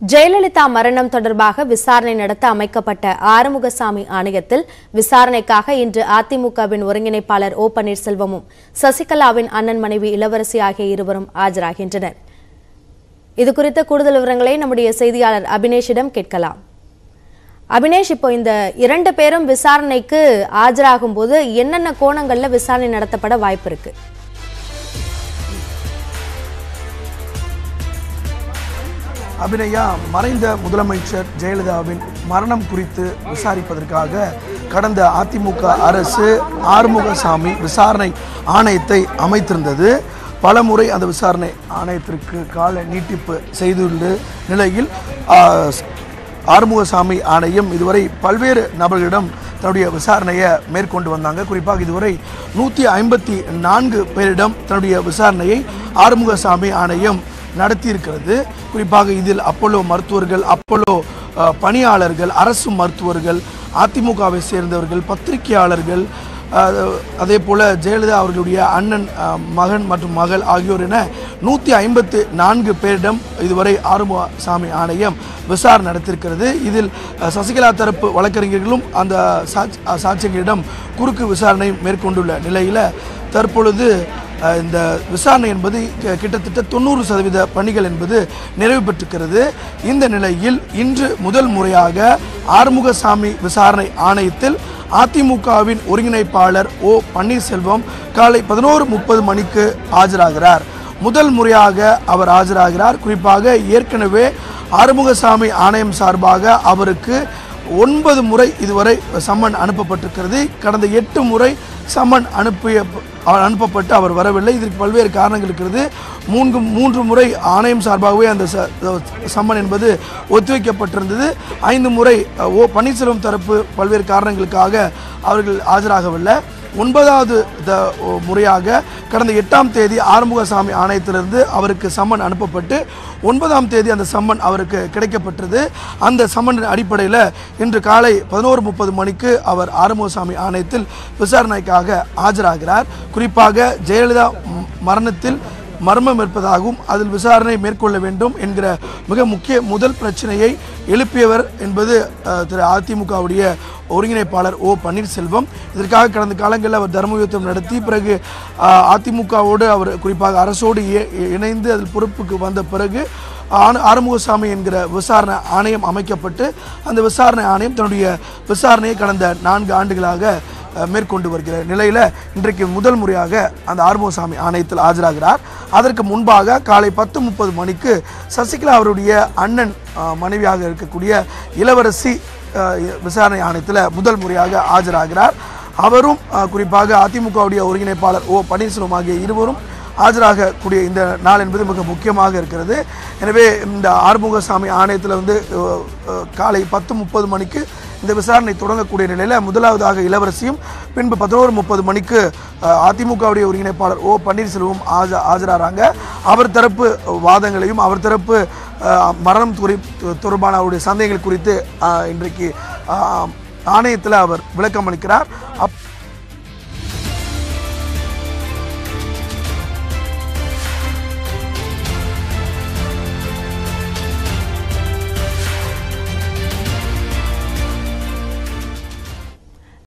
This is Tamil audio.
ஜெயலலிதா மரணம் தொடர்பாக விசாரணை நடத்த அமைக்கப்பட்ட ஆறுமுகசாமி ஆணையத்தில் விசாரணைக்காக இன்று அதிமுகவின் ஒருங்கிணைப்பாளர் ஓ பன்னீர்செல்வமும் சசிகலாவின் அண்ணன் மனைவி இளவரசி ஆகிய இருவரும் ஆஜராகின்றனர் இதுகுறித்த கூடுதல் விவரங்களை நம்முடைய செய்தியாளர் அபினேஷிடம் கேட்கலாம் அபினேஷ் இப்போ இந்த இரண்டு பேரும் விசாரணைக்கு ஆஜராகும் போது என்னென்ன கோணங்கள்ல விசாரணை நடத்தப்பட வாய்ப்பு இருக்கு அபிநயா மறைந்த முதலமைச்சர் ஜெயலலிதாவின் மரணம் குறித்து விசாரிப்பதற்காக கடந்த அதிமுக அரசு ஆறுமுகசாமி விசாரணை ஆணையத்தை அமைத்திருந்தது பலமுறை அந்த விசாரணை ஆணையத்திற்கு கால நீட்டிப்பு செய்துள்ள நிலையில் ஆ, ஆறுமுகசாமி ஆணையம் இதுவரை பல்வேறு நபர்களிடம் தன்னுடைய விசாரணையை மேற்கொண்டு வந்தாங்க குறிப்பாக இதுவரை நூற்றி ஐம்பத்தி நான்கு பேரிடம் தன்னுடைய விசாரணையை ஆறுமுகசாமி ஆணையம் நடத்தியிருக்கிறது குறிப்பாக இதில் அப்போலோ மருத்துவர்கள் அப்போலோ அஹ், பணியாளர்கள் அரசு மருத்துவர்கள் அதிமுகவை சேர்ந்தவர்கள் பத்திரிகையாளர்கள் அஹ், அதே போல ஜெயலலிதா அவர்களுடைய அண்ணன் அஹ், மகன் மற்றும் மகள் ஆகியோர் என நூற்றி ஐம்பத்து நான்கு பேரிடம் இதுவரை ஆறுமுகசாமி ஆணையம் விசாரணை நடத்தியிருக்கிறது இதில் அஹ், சசிகலா தரப்பு வழக்கறிஞர்களும் அந்த சாட்சி அஹ், சாட்சியங்களிடம் குறுக்கு விசாரணை மேற்கொண்டுள்ள நிலையில் தற்பொழுது அஹ், இந்த விசாரணை என்பது கி- கிட்டத்தட்ட தொண்ணூறு சதவீத பணிகள் என்பது நிறைவு பெற்றிருக்கிறது இந்த நிலையில் இன்று முதல் முறையாக ஆறுமுகசாமி விசாரணை ஆணையத்தில் அதிமுகவின் ஒருங்கிணைப்பாளர் ஓ பன்னீர்செல்வம் காலை பதினோரு முப்பது மணிக்கு ஆஜராகிறார் முதல் முறையாக அவர் ஆஜராகிறார் குறிப்பாக ஏற்கனவே ஆறுமுகசாமி ஆணையம் சார்பாக அவருக்கு ஒன்பது முறை இதுவரை சம்மன் அனுப்பப்பட்டிருக்கிறது கடந்த எட்டு முறை சம்மன் அனுப்பிய அவர் அனுப்பப்பட்டு அவர் வரவில்லை இதற்கு பல்வேறு காரணங்கள் இருக்கிறது மூன்று மூன்று முறை ஆணையம் சார்பாகவே அந்த ச- சம்மன் என்பது ஒத்திவைக்கப்பட்டிருந்தது ஐந்து முறை அஹ், ஓ பன்னீர்செல்வம் தரப்பு பல்வேறு காரணங்களுக்காக அவர்கள் ஆஜராகவில்லை ஒன்பதாவது த- ஓ, முறையாக கடந்த எட்டாம் தேதி ஆறுமுகசாமி ஆணையத்திலிருந்து அவருக்கு சம்மன் அனுப்பப்பட்டு ஒன்பதாம் தேதி அந்த சம்மன் அவருக்கு கிடைக்கப்பட்டது அந்த சம்மன் அடிப்படையில் இன்று காலை பதினோரு முப்பது மணிக்கு அவர் ஆறுமுகசாமி ஆணையத்தில் விசாரணைக்காக ஆஜராகிறார் குறிப்பாக ஜெயலலிதா ம், மரணத்தில் மர்மம் இருப்பதாகவும் அதில் விசாரணை மேற்கொள்ள வேண்டும் என்கிற மிக முக்கிய முதல் பிரச்சனையை எழுப்பியவர் என்பது அஹ், திரு அதிமுகவுடைய ஒருங்கிணைப்பாளர் ஓ பன்னீர்செல்வம் இதற்காக கடந்த காலங்களில் அவர் தர்ம யுத்தம் நடத்தி பிறகு அஹ், அதிமுகவோடு அவர் குறிப்பாக அரசோடு இ- இணைந்து அதில் பொறுப்புக்கு வந்த பிறகு ஆண- ஆறுமுகசாமி என்கிற விசாரணை ஆணையம் அமைக்கப்பட்டு அந்த விசாரணை ஆணையம் தன்னுடைய விசாரணையை கடந்த நான்கு ஆண்டுகளாக அஹ், மேற்கொண்டு வருகிற நிலையில் இன்றைக்கு முதல் முறையாக அந்த ஆறுமுகசாமி ஆணையத்தில் ஆஜராகிறார் அதற்கு முன்பாக காலை பத்து முப்பது மணிக்கு சசிகலா அவருடைய அண்ணன் அஹ், மனைவியாக இருக்கக்கூடிய இளவரசி அஹ், விசாரணை ஆணையத்தில் முதல் முறையாக ஆஜராகிறார் அவரும் அஹ், குறிப்பாக அதிமுகவுடைய ஒருங்கிணைப்பாளர் ஓ பன்னீர்செல்வம் ஆகிய இருவரும் ஆஜராகக்கூடிய இந்த நாள் என்பது மிக முக்கியமாக இருக்கிறது எனவே இந்த ஆறுமுகசாமி ஆணையத்தில் வந்து அஹ், அஹ், காலை பத்து முப்பது மணிக்கு இந்த விசாரணை தொடங்கக்கூடிய நிலையில் முதலாவதாக இளவரசியும் பின்பு பதினோரு முப்பது மணிக்கு அஹ், அதிமுகவுடைய ஒருங்கிணைப்பாளர் ஓ பன்னீர்செல்வம் ஆஜ ஆஜராகிறாங்க அவர் தரப்பு வாதங்களையும் அவர் தரப்பு அஹ், மரணம் குறி தொடர்பான அவருடைய சந்தேகங்கள் குறித்து அஹ், இன்றைக்கு அஹ், ஆணையத்தில் அவர் விளக்கம் அளிக்கிறார் அப்